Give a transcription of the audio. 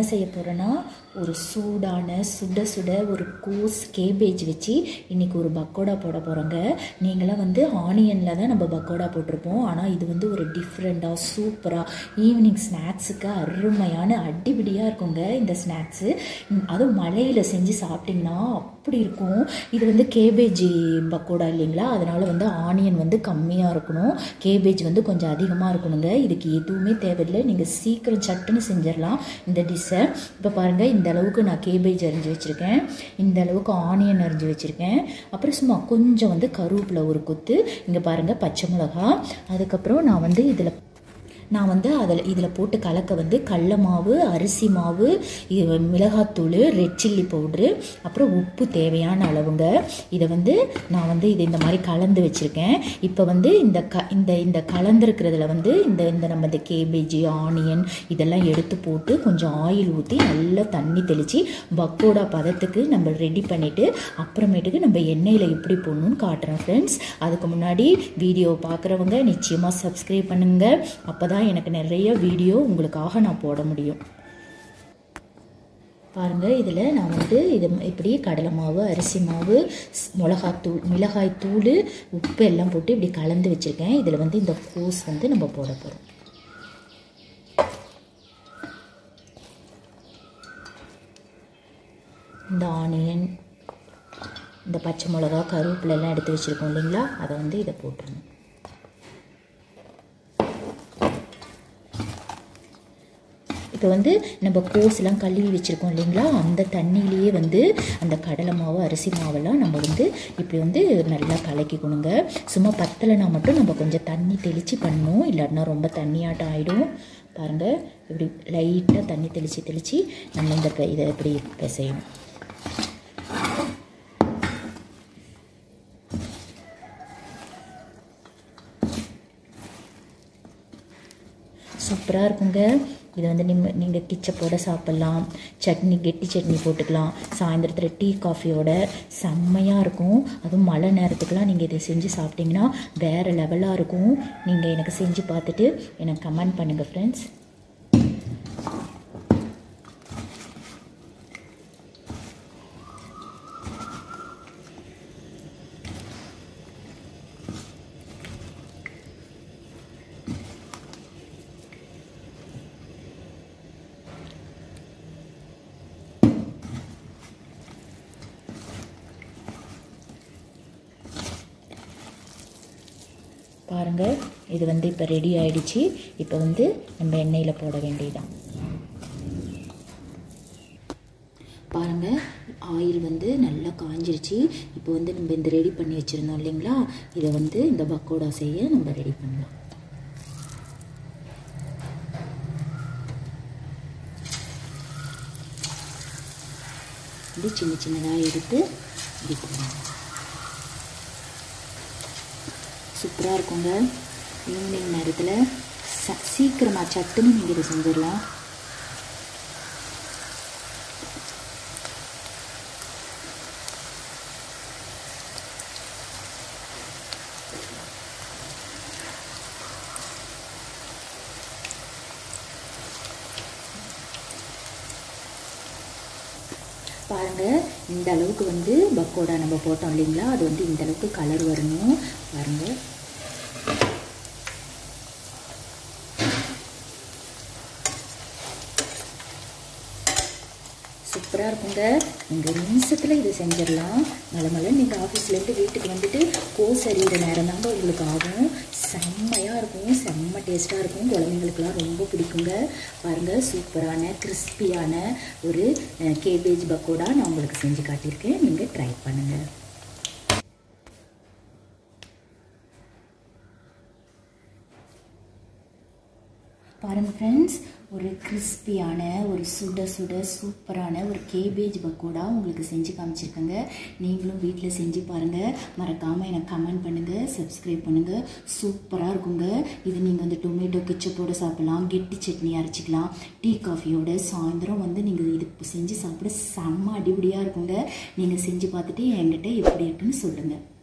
செய்ய போகிறேன்னா ஒரு சூடான சுட சுட ஒரு கோஸ் கேபேஜ் வச்சு இன்றைக்கி ஒரு பக்கோடா போட போகிறோங்க நீங்களாம் வந்து ஆனியனில் தான் நம்ம பக்கோடா போட்டிருப்போம் ஆனால் இது வந்து ஒரு டிஃப்ரெண்ட்டாக சூப்பராக ஈவினிங் ஸ்நாக்ஸுக்கு அருமையான அடிபிடியாக இருக்குங்க இந்த ஸ்நாக்ஸு அதுவும் மழையில் செஞ்சு சாப்பிட்டிங்கன்னா அப்படி இருக்கும் இது வந்து கேபேஜ் பக்கோடா இல்லைங்களா அதனால் வந்து ஆனியன் வந்து கம்மியாக இருக்கணும் கேபேஜ் வந்து கொஞ்சம் அதிகமாக இருக்கணுங்க இதுக்கு எதுவுமே தேவையில்லை நீங்கள் சீக்கிரம் சட்டுன்னு செஞ்சிடலாம் இந்த டிஷ்ஷை இப்போ பாருங்கள் இந்த அளவுக்கு நான் கேபேஜ் அரிஞ்சு வச்சுருக்கேன் இந்த அளவுக்கு ஆனியன் அரிஞ்சு வச்சுருக்கேன் அப்புறம் சும்மா கொஞ்சம் வந்து கருவேப்பிலை ஒரு கொத்து இங்கே பாருங்கள் பச்சை மிளகா அதுக்கப்புறம் நான் வந்து இதில் நான் வந்து அதில் இதில் போட்டு கலக்க வந்து கடல மாவு அரிசி மாவு இது மிளகாத்தூள் ரெட் சில்லி பவுட்ரு அப்புறம் உப்பு தேவையான அளவுங்க இதை வந்து நான் வந்து இது இந்த மாதிரி கலந்து வச்சுருக்கேன் இப்போ வந்து இந்த க இந்த இந்த கலந்துருக்கிறதுல வந்து இந்த இந்த நம்ம இந்த கேபேஜ் ஆனியன் இதெல்லாம் எடுத்து போட்டு கொஞ்சம் ஆயில் ஊற்றி நல்லா தண்ணி தெளித்து பக்கோடா பதத்துக்கு நம்ம ரெடி பண்ணிவிட்டு அப்புறமேட்டுக்கு நம்ம எண்ணெயில் எப்படி போடணும்னு காட்டுறேன் ஃப்ரெண்ட்ஸ் அதுக்கு முன்னாடி வீடியோ பார்க்குறவங்க நிச்சயமாக சப்ஸ்கிரைப் பண்ணுங்கள் அப்போ தான் எனக்கு நிறைய வீடியோ உங்களுக்காக நான் போட முடியும் பாருங்கள் இதில் நான் வந்து இது இப்படி கடலை மாவு அரிசி மாவு மிளகாத்தூள் மிளகாய் தூள் உப்பு எல்லாம் போட்டு இப்படி கலந்து வச்சுருக்கேன் இதில் வந்து இந்த கோஸ் வந்து நம்ம போட போகிறோம் இந்த ஆனியன் இந்த பச்சை மிளகா கருவேப்பிலை எல்லாம் எடுத்து வச்சுருக்கோம் இல்லைங்களா அதை வந்து இதை போட்டுருணும் இப்போ வந்து நம்ம கோஸ்லாம் கழுவி வச்சுருக்கோம் இல்லைங்களா அந்த தண்ணியிலேயே வந்து அந்த கடலை மாவு அரிசி மாவெல்லாம் நம்ம வந்து இப்படி வந்து நல்லா கலக்கிக்கணுங்க சும்மா பத்தலைனா மட்டும் நம்ம கொஞ்சம் தண்ணி தெளித்து பண்ணணும் இல்லாட்டினா ரொம்ப தண்ணியாட்டம் ஆகிடும் பாருங்கள் இப்படி லைட்டாக தண்ணி தெளித்து தெளித்து நம்ம இந்த இதை இப்படி பிசையணும் சூப்பராக இருக்குங்க இது வந்து நிம் நீங்கள் கிச்சப்போட சாப்பிட்லாம் சட்னி கெட்டி சட்னி போட்டுக்கலாம் சாயந்தரத்தில் டீ காஃபியோட செம்மையாக இருக்கும் அதுவும் மழை நேரத்துக்குலாம் நீங்கள் இதை செஞ்சு சாப்பிட்டிங்கன்னா வேறு லெவலாக இருக்கும் நீங்கள் எனக்கு செஞ்சு பார்த்துட்டு எனக்கு கமெண்ட் பண்ணுங்கள் ஃப்ரெண்ட்ஸ் பாருங்கள் இது வந்து இப்போ ரெடி ஆயிடுச்சு இப்போ வந்து நம்ம எண்ணெயில் போட வேண்டியதான் பாருங்கள் ஆயில் வந்து நல்லா காஞ்சிருச்சு இப்போ வந்து நம்ம இந்த ரெடி பண்ணி வச்சுருந்தோம் இல்லைங்களா இதை வந்து இந்த பக்கோடா செய்ய நம்ம ரெடி பண்ணலாம் இப்படி சின்ன சின்னதாக எடுத்து இப்படி பண்ணலாம் சூப்பராக இருக்குங்க ஈவினிங் நேரத்தில் ச சீக்கிரமாக சட்டுன்னு நீங்கள் இதை செஞ்சிடலாம் பாருங்கள் இந்த அளவுக்கு வந்து பக்கோடா நம்ம போட்டோம் இல்லைங்களா அது வந்து இந்த அளவுக்கு கலர் வரணும் பாருங்கள் சூப்பராக இருக்குங்க நீங்கள் நிமிஷத்தில் இது செஞ்சிடலாம் மலை மலை நீங்கள் ஆஃபீஸ்லேருந்து வீட்டுக்கு வந்துட்டு கோஸ் அறிகிற நேரம் தாங்க உங்களுக்கு ஆகும் செம்மையாக இருக்கும் செம்ம டேஸ்ட்டாக இருக்கும் குழந்தைங்களுக்குலாம் ரொம்ப பிடிக்குங்க பாருங்கள் சூப்பரான கிறிஸ்பியான ஒரு கேபேஜ் பக்கோடா நான் உங்களுக்கு செஞ்சு காட்டியிருக்கேன் நீங்கள் ட்ரை பண்ணுங்கள் பாருங்கள் ஃப்ரெண்ட்ஸ் ஒரு கிறிஸ்பியான ஒரு சுட சுட சூப்பரான ஒரு கேபேஜ் பக்கோடா உங்களுக்கு செஞ்சு காமிச்சிருக்கேங்க நீங்களும் வீட்டில் செஞ்சு பாருங்கள் மறக்காமல் எனக்கு கமெண்ட் பண்ணுங்கள் சப்ஸ்கிரைப் பண்ணுங்கள் சூப்பராக இருக்குங்க இது நீங்கள் வந்து டொமேட்டோ கிச்சப்போடு சாப்பிட்லாம் கெட்டி சட்னி அரைச்சிக்கலாம் டீ காஃபியோட சாயந்தரம் வந்து நீங்கள் இது செஞ்சு சாப்பிட செம்ம அடிபடியாக இருக்குங்க நீங்கள் செஞ்சு பார்த்துட்டு என்கிட்ட எப்படி இருக்குன்னு சொல்லுங்கள்